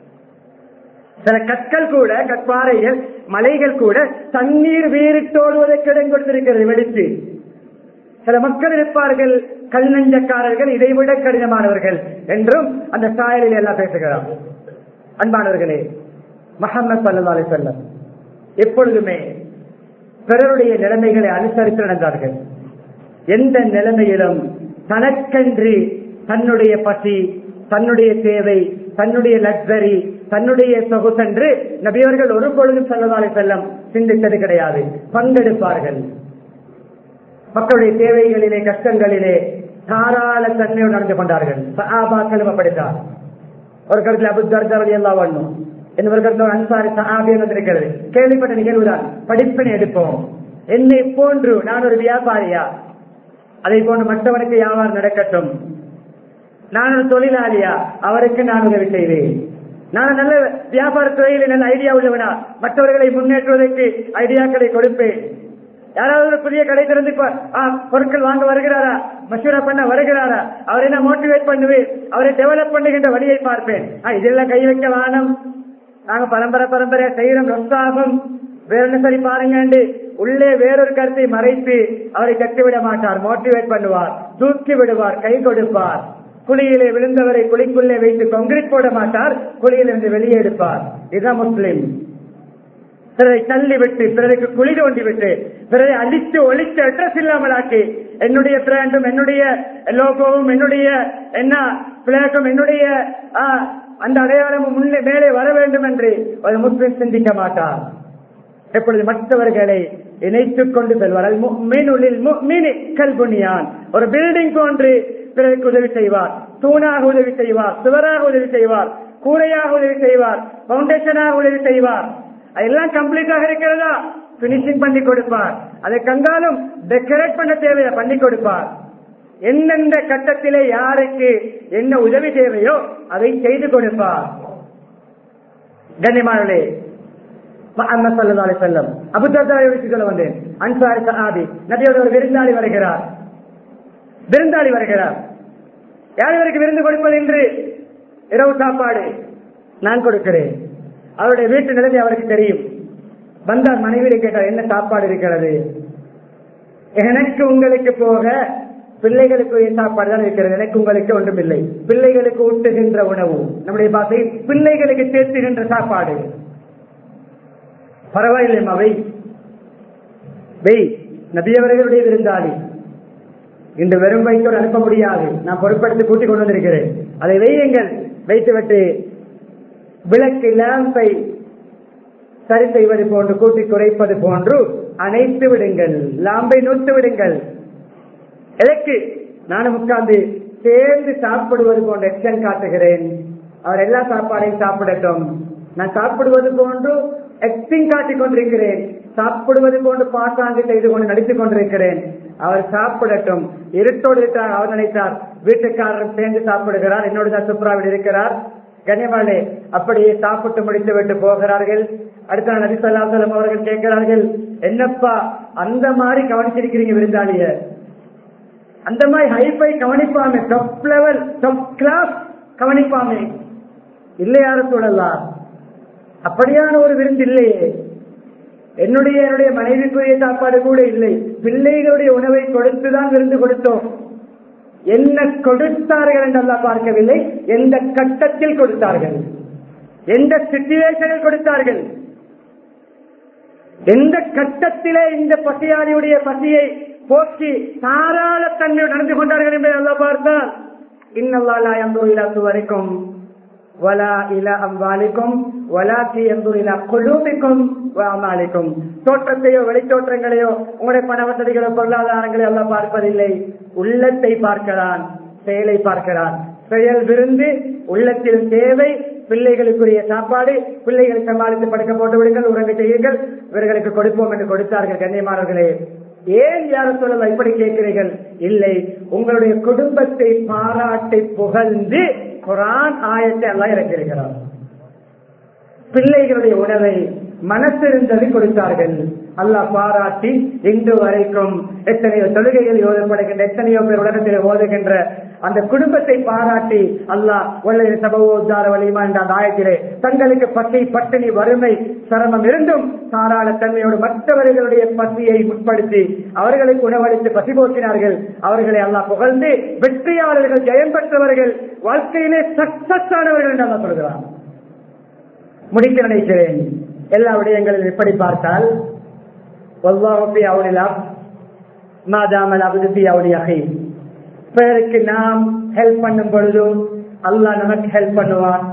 சில கற்கள் கூட கற்பாறைகள் மலைகள் கூட தண்ணீர் வீரிட்டோடுவதற்கு இடம் கொடுத்திருக்கிறது வெடித்து சில மக்கள் இருப்பார்கள் கல் நெஞ்சக்காரர்கள் இதைவிட கடினமானவர்கள் என்றும் அந்த சாயலில் எல்லாம் பேசுகிறார் அன்பானவர்களே முகமது சல்லா அலி செல்லம் எப்பொழுதுமே பிறருடைய நிலைமைகளை அனுசரித்து நடந்தார்கள் எந்த நிலைமையிலும் தனக்கென்று தன்னுடைய பசி தன்னுடைய தேவை தன்னுடைய லக்ஸரி தன்னுடைய சொகுசென்று நபியவர்கள் ஒரு பொழுதும் செல்லதாலே செல்லம் சிந்தித்தது கிடையாது பங்கெடுப்பார்கள் மக்களுடைய தேவைகளிலே கஷ்டங்களிலே தாராள தன்மையோடு நடந்து கொண்டார்கள் சஹாபாக்களும் அப்படித்தான் ஒரு கருத்தில் அபு தர்ஜாவதி எல்லாம் வரணும் ஒரு கருத்தில் ஒரு அன்சாரி சஹாபியம் வந்திருக்கிறது கேள்விப்பட்ட நிகழ்வுதான் படிப்பினை எடுப்போம் என்னை போன்று நான் ஒரு வியாபாரியா அதை போன்று மற்றவனுக்கு வியாபாரம் நடக்கட்டும் நான் ஒரு தொழிலாளியா அவருக்கு நான் உதவி செய்வேன் நான் நல்ல வியாபார துறையில் நல்ல ஐடியா உள்ளவனா மற்றவர்களை முன்னேற்றுவதற்கு ஐடியாக்களை கொடுப்பேன் யாராவது ஒரு புதிய கடை திறந்து பொருட்கள் வாங்க வருகிறாரா மசூரா பண்ண வருகிறாரா அவரை நான் மோட்டிவேட் பண்ணுவேன் அவரை டெவலப் பண்ணுகின்ற வழியை பார்ப்பேன் இதெல்லாம் கை வைக்க வானம் நாங்க பரம்பரை பரம்பரையா செய்யறோம் ரொஸ்தாகும் வேற என்ன சரி பாருங்க உள்ளே வேறொரு கருத்தை மறைத்து அவரை கட்டிவிட மாட்டார் மோட்டிவேட் பண்ணுவார் தூக்கி விடுவார் கை கொடுப்பார் குழியிலே விழுந்தவரை குழிக்குள்ளே வைத்து கொங்கிரீட் போட மாட்டார் குழியிலிருந்து வெளியே எடுப்பார் இதுதான் முஸ்லிம் பிறரை தள்ளி விட்டு பிறருக்கு குழி தோண்டி விட்டு பிறரை அழித்து ஒழித்து அட்ரஸ் இல்லாமல் ஆக்கி என்னுடைய பிராண்டும் என்னுடைய லோகோவும் என்னுடைய என்ன பிளாக்கும் என்னுடைய அந்த அடையாளமும் முன்னே மேலே வர வேண்டும் என்று ஒரு முஸ்லிம் சிந்திக்க மாட்டார் எப்பொழுது மற்றவர்களை இணைத்துக் கொண்டு செல்வார் கல்புனியான் ஒரு பில்டிங் போன்று பிறருக்கு உதவி செய்வார் தூணாக உதவி செய்வார் சுவராக உதவி செய்வார் கூரையாக உதவி செய்வார் பவுண்டேஷனாக உதவி செய்வார் அதெல்லாம் கம்ப்ளீட்டாக இருக்கிறதா பினிஷிங் பண்ணி கொடுப்பார் அதை கண்டாலும் டெக்கரேட் பண்ண தேவையா பண்ணி கொடுப்பார் எந்தெந்த கட்டத்திலே யாருக்கு என்ன உதவி தேவையோ அதை செய்து கொடுப்பார் கண்ணியமானே செல்லம் அபுதாவை வச்சு சொல்ல வந்தேன் அன்சாரி சஹாபி நபியோட ஒரு விருந்தாளி வருகிறார் விருந்தாளி வருகிறார் யார் இவருக்கு விருந்து கொடுப்பது என்று இரவு சாப்பாடு நான் கொடுக்கிறேன் அவருடைய வீட்டு நிலைமை அவருக்கு தெரியும் வந்தார் மனைவியை கேட்டார் என்ன சாப்பாடு இருக்கிறது எனக்கு உங்களுக்கு போக பிள்ளைகளுக்கு சாப்பாடு தான் இருக்கிறது எனக்கு உங்களுக்கு ஒன்றும் இல்லை பிள்ளைகளுக்கு ஊட்டுகின்ற உணவு நம்முடைய பாசை பிள்ளைகளுக்கு சேர்த்துகின்ற சாப்பாடு பரவாயில்லை அவை வெய் நபியவர்களுடைய விருந்தாளி இந்த வெறும் வைத்தோடு அனுப்ப முடியாது நான் பொருட்படுத்தி கூட்டிக் கொண்டு வந்திருக்கிறேன் அதை வையுங்கள் வைத்துவிட்டு விளக்கு லேம்பை சரி செய்வது போன்று கூட்டி குறைப்பது போன்று அணைத்து விடுங்கள் லாம்பை நொத்து விடுங்கள் எதற்கு நானும் உட்கார்ந்து சேர்ந்து சாப்பிடுவது போன்ற எக்ஷன் காட்டுகிறேன் அவர் எல்லா சாப்பாடையும் சாப்பிடட்டும் நான் சாப்பிடுவது போன்று எக்டிங் காட்டிக் கொண்டிருக்கிறேன் சாப்பிடுவது போன்று பாசாங்கு செய்து கொண்டு நடித்துக் கொண்டிருக்கிறேன் அவர் சாப்பிடட்டும் இருட்டோடு இருக்கிறார் அவர் நினைத்தார் வீட்டுக்காரரும் சேர்ந்து சாப்பிடுகிறார் என்னோடு தான் சுப்ராவில் இருக்கிறார் கனிமாளே அப்படியே சாப்பிட்டு முடித்து விட்டு போகிறார்கள் அடுத்த நபி சொல்லாசலம் அவர்கள் கேட்கிறார்கள் என்னப்பா அந்த மாதிரி கவனிச்சிருக்கிறீங்க விருந்தாளிய அந்த மாதிரி ஹைஃபை கவனிப்பாமே டாப் லெவல் டாப் கிளாஸ் கவனிப்பாமே இல்லை யார சொல்லலாம் அப்படியான ஒரு விருந்து இல்லையே என்னுடைய என்னுடைய மனைவிக்குரிய சாப்பாடு கூட இல்லை பிள்ளைகளுடைய உணவை கொடுத்துதான் விருந்து கொடுத்தோம் என்ன கொடுத்தார்கள் என்று அல்லா பார்க்கவில்லை எந்த கட்டத்தில் கொடுத்தார்கள் எந்த சிச்சுவேஷனில் கொடுத்தார்கள் எந்த கட்டத்திலே இந்த பசியாளியுடைய பசியை போக்கி தாராள தன்மை நடந்து கொண்டார்கள் என்பதை அல்லா பார்த்தால் இன்னல்லாலா எந்த வரைக்கும் வலா இல அம்பாலிக்கும் வலாக்கி எந்தூர் இல குழுமிக்கும் அமாலிக்கும் தோற்றத்தையோ வெளித்தோற்றங்களையோ உங்களுடைய பண வசதிகளோ பொருளாதாரங்களோ எல்லாம் பார்ப்பதில்லை உள்ளத்தை பார்க்கிறான் செயலை பார்க்கிறான் செயல் விருந்து உள்ளத்தில் தேவை பிள்ளைகளுக்குரிய சாப்பாடு பிள்ளைகளை சமாளித்து படுக்க போட்டு விடுங்கள் உறங்க செய்யுங்கள் இவர்களுக்கு கொடுப்போம் என்று கொடுத்தார்கள் கண்ணியமானவர்களே ஏன் யார சொல்லலாம் இப்படி கேட்கிறீர்கள் இல்லை உங்களுடைய குடும்பத்தை பாராட்டி புகழ்ந்து குரான் ஆயத்தை எல்லாம் இறக்கியிருக்கிறார் பிள்ளைகளுடைய உணவை மனசிருந்தது கொடுத்தார்கள் அல்லாஹ் பாராட்டி இன்று வரைக்கும் எத்தனையோ தொழுகைகள் ஓதப்படுகின்ற எத்தனையோ பேர் உலகத்தில் ஓதுகின்ற அந்த குடும்பத்தை பாராட்டி அல்லாஹ் ஒல்லை சபவோத்தார வலிமா என்ற அந்த ஆயத்திலே தங்களுக்கு பசி பட்டினி வறுமை சிரமம் இருந்தும் தாராள தன்மையோடு மற்றவர்களுடைய பசியை முற்படுத்தி அவர்களுக்கு உணவளித்து பசி போக்கினார்கள் அவர்களை அல்லாஹ் புகழ்ந்து வெற்றியாளர்கள் ஜெயம் பெற்றவர்கள் வாழ்க்கையிலே சக்சஸ் ஆனவர்கள் என்று அல்லா சொல்கிறார் முடிக்க நினைக்கிறேன் எல்லா விடயங்களிலும் எப்படி பார்த்தால் பிறருக்கு நாம் ஹெல்ப் பண்ணும் பொழுது அல்லாஹ் நமக்கு ஹெல்ப் பண்ணுவான்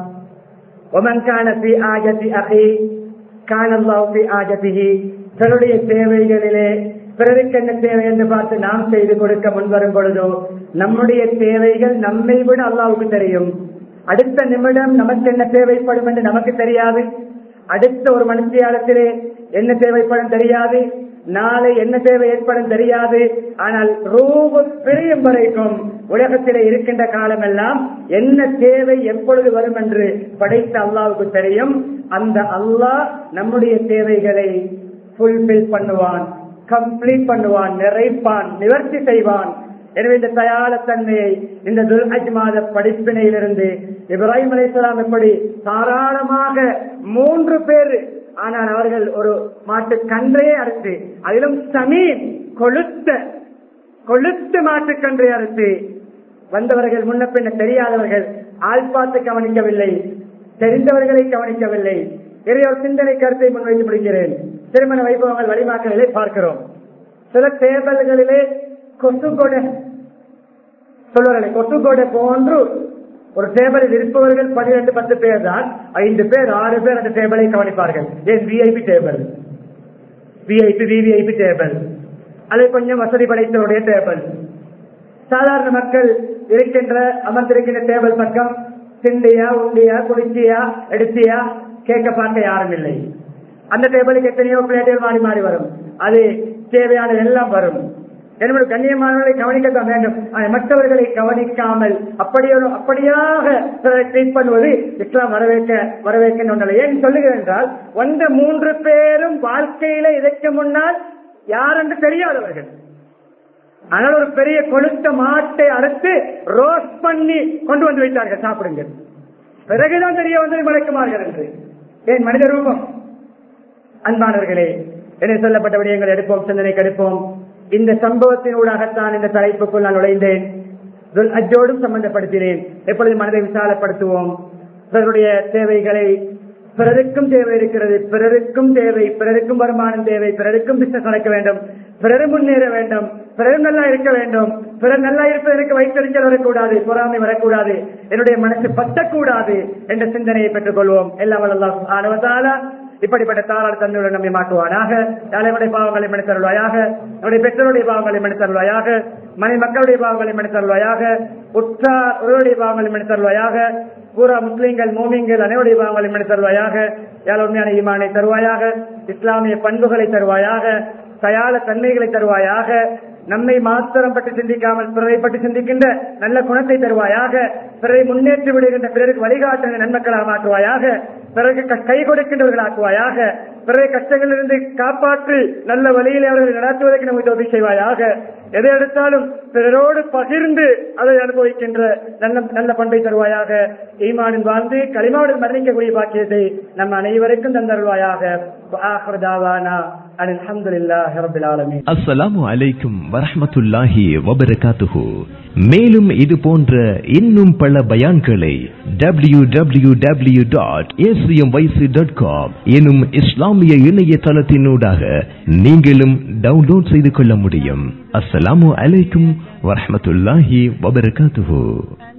தன்னுடைய தேவைகளிலே பிறருக்கு என்ன தேவை என்று பார்த்து நாம் செய்து கொடுக்க முன்வரும் பொழுதோ நம்முடைய தேவைகள் நம்மை விட அல்லாவுக்கு தெரியும் அடுத்த நிமிடம் நமக்கு என்ன தேவைப்படும் என்று நமக்கு தெரியாது அடுத்த ஒரு மனுஷியாலத்திலே என்ன தேவைப்படும் தெரியாது நாளை என்ன தேவை ஏற்படும் தெரியாது ஆனால் ரூபு பிரியும் வரைக்கும் உலகத்திலே இருக்கின்ற காலம் எல்லாம் என்ன தேவை எப்பொழுது வரும் என்று படைத்த அல்லாவுக்கு தெரியும் அந்த அல்லாஹ் நம்முடைய தேவைகளை ஃபுல்பில் பண்ணுவான் கம்ப்ளீட் பண்ணுவான் நிறைப்பான் நிவர்த்தி செய்வான் எனவே இந்த தயாளத்தன்மையை இந்த துல்ஹஜ் மாத படிப்பினையிலிருந்து இப்ராஹிம் அலிஸ்லாம் எப்படி தாராளமாக மூன்று பேர் ஆனால் அவர்கள் ஒரு மாட்டு கன்றையை அறுத்து அதிலும் சமீன் கொளுத்த கொளுத்து மாட்டுக்கன்றை அறுத்து வந்தவர்கள் முன்ன பின்ன தெரியாதவர்கள் ஆள் பார்த்து கவனிக்கவில்லை தெரிந்தவர்களை கவனிக்கவில்லை இறை ஒரு சிந்தனை கருத்தை முன்வைத்து முடிக்கிறேன் திருமண வைபவங்கள் வழிமாக்களிலே பார்க்கிறோம் சில டேபிள்களிலே கொசுகொடை சொல்வார்களே கொசுகொடை போன்று ஒரு டேபிளில் இருப்பவர்கள் பன்னிரண்டு பத்து பேர் தான் ஐந்து பேர் ஆறு பேர் அந்த டேபிளை கவனிப்பார்கள் ஏன் VIP table VIP VVIP table அது கொஞ்சம் வசதி படைத்தவருடைய டேபிள் சாதாரண மக்கள் இருக்கின்ற அமர்ந்திருக்கின்ற டேபிள் பக்கம் திண்டியா உண்டியா குடிச்சியா எடுத்தியா கேட்க பார்க்க யாரும் இல்லை அந்த டேபிளுக்கு எத்தனையோ பிளேட்டுகள் மாறி மாறி வரும் அது தேவையான எல்லாம் வரும் என்னுடைய கண்ணியமானவர்களை கவனிக்கத்தான் வேண்டும் மற்றவர்களை கவனிக்காமல் அப்படியோ அப்படியாக ட்ரீட் பண்ணுவது இஸ்லாம் வரவேற்க வரவேற்க ஒன்றல்ல ஏன் சொல்லுகிறேன் என்றால் வந்த மூன்று பேரும் வாழ்க்கையில இதற்கு முன்னால் யார் என்று தெரியாதவர்கள் ஆனால் ஒரு பெரிய கொளுத்த மாட்டை அறுத்து ரோஸ்ட் பண்ணி கொண்டு வந்து வைத்தார்கள் சாப்பிடுங்க பிறகுதான் தெரிய வந்து மறைக்குமார்கள் என்று ஏன் மனித ரூபம் அன்பானவர்களே என்ன சொல்லப்பட்ட விடயங்கள் எடுப்போம் சிந்தனைக்கு எடுப்போம் இந்த சம்பவத்தின் ஊடாகத்தான் இந்த தலைப்புக்குள் நான் நுழைந்தேன் அஜோடும் சம்பந்தப்படுத்தினேன் எப்பொழுது மனதை விசாலப்படுத்துவோம் பிறருடைய தேவைகளை பிறருக்கும் தேவை இருக்கிறது பிறருக்கும் தேவை பிறருக்கும் வருமானம் தேவை பிறருக்கும் பிசினஸ் நடக்க வேண்டும் பிறரும் முன்னேற வேண்டும் பிறரும் நல்லா இருக்க வேண்டும் பிறர் நல்லா இருப்பதற்கு வைத்தறிச்சல் வரக்கூடாது பொறாமை வரக்கூடாது என்னுடைய மனசு பத்தக்கூடாது என்ற சிந்தனையை பெற்றுக் கொள்வோம் எல்லாம் வல்லல்லாஹ் சுப்ஹானஹு வ தஆலா இப்படிப்பட்ட தாராள தன்மையுடன் நம்மை மாற்றுவானாக தலைவனுடைய பாவங்களை மனிதருள்வாயாக நம்முடைய பெற்றோருடைய பாவங்களை மனிதருள்வாயாக மனை மக்களுடைய பாவங்களை மனிதருள்வாயாக உற்றார் ஒருவருடைய பாவங்களை மனிதருள்வாயாக பூரா முஸ்லீம்கள் மோமியங்கள் அனைவருடைய பாவங்களை மனிதருள்வாயாக யாழ் உண்மையான ஈமானை தருவாயாக இஸ்லாமிய பண்புகளை தருவாயாக தயால தன்மைகளை தருவாயாக நம்மை மாத்திரம் பற்றி சிந்திக்காமல் பிறரை பற்றி சிந்திக்கின்ற நல்ல குணத்தை தருவாயாக பிறரை முன்னேற்றி விடுகின்ற பிறருக்கு வழிகாட்டுகின்ற நன்மக்களாக மாற்றுவாயாக பிறருக்கு க- கை கொடுக்கின்றவர்களாக்குவாயாக பிறரை கஷ்டங்களிலிருந்து காப்பாற்றி நல்ல வழியில் அவர்களை நடத்துவதற்கு நமக்கு உதவி செய்வாயாக எதை எடுத்தாலும் பிறரோடு பகிர்ந்து அதை அனுபவிக்கின்ற நல்ல நல்ல பண்பை தருவாயாக ஈமானில் வாழ்ந்து களிமாவுடன் மரணிக்கக்கூடிய பாக்கியத்தை நம் அனைவருக்கும் தந்தருவாயாக ஆஹிர் தாவானா அனில் அல்ஹம்துலில்லாஹி ரப்பில் ஆலமீன்
அஸ்ஸலாமு அலைக்கும் வரஹ்மத்துல்லாஹி வபரகாத்துஹு மேலும் இது போன்ற இன்னும் பல பயான்களை W W W dot dot com எனும் இஸ்லாமிய இணையதளத்தினூடாக நீங்களும் டவுன்லோட் செய்து கொள்ள முடியும் அஸ்ஸலாமு அலைக்கும் வரஹ்மத்துல்லாஹி வபரகாத்துஹு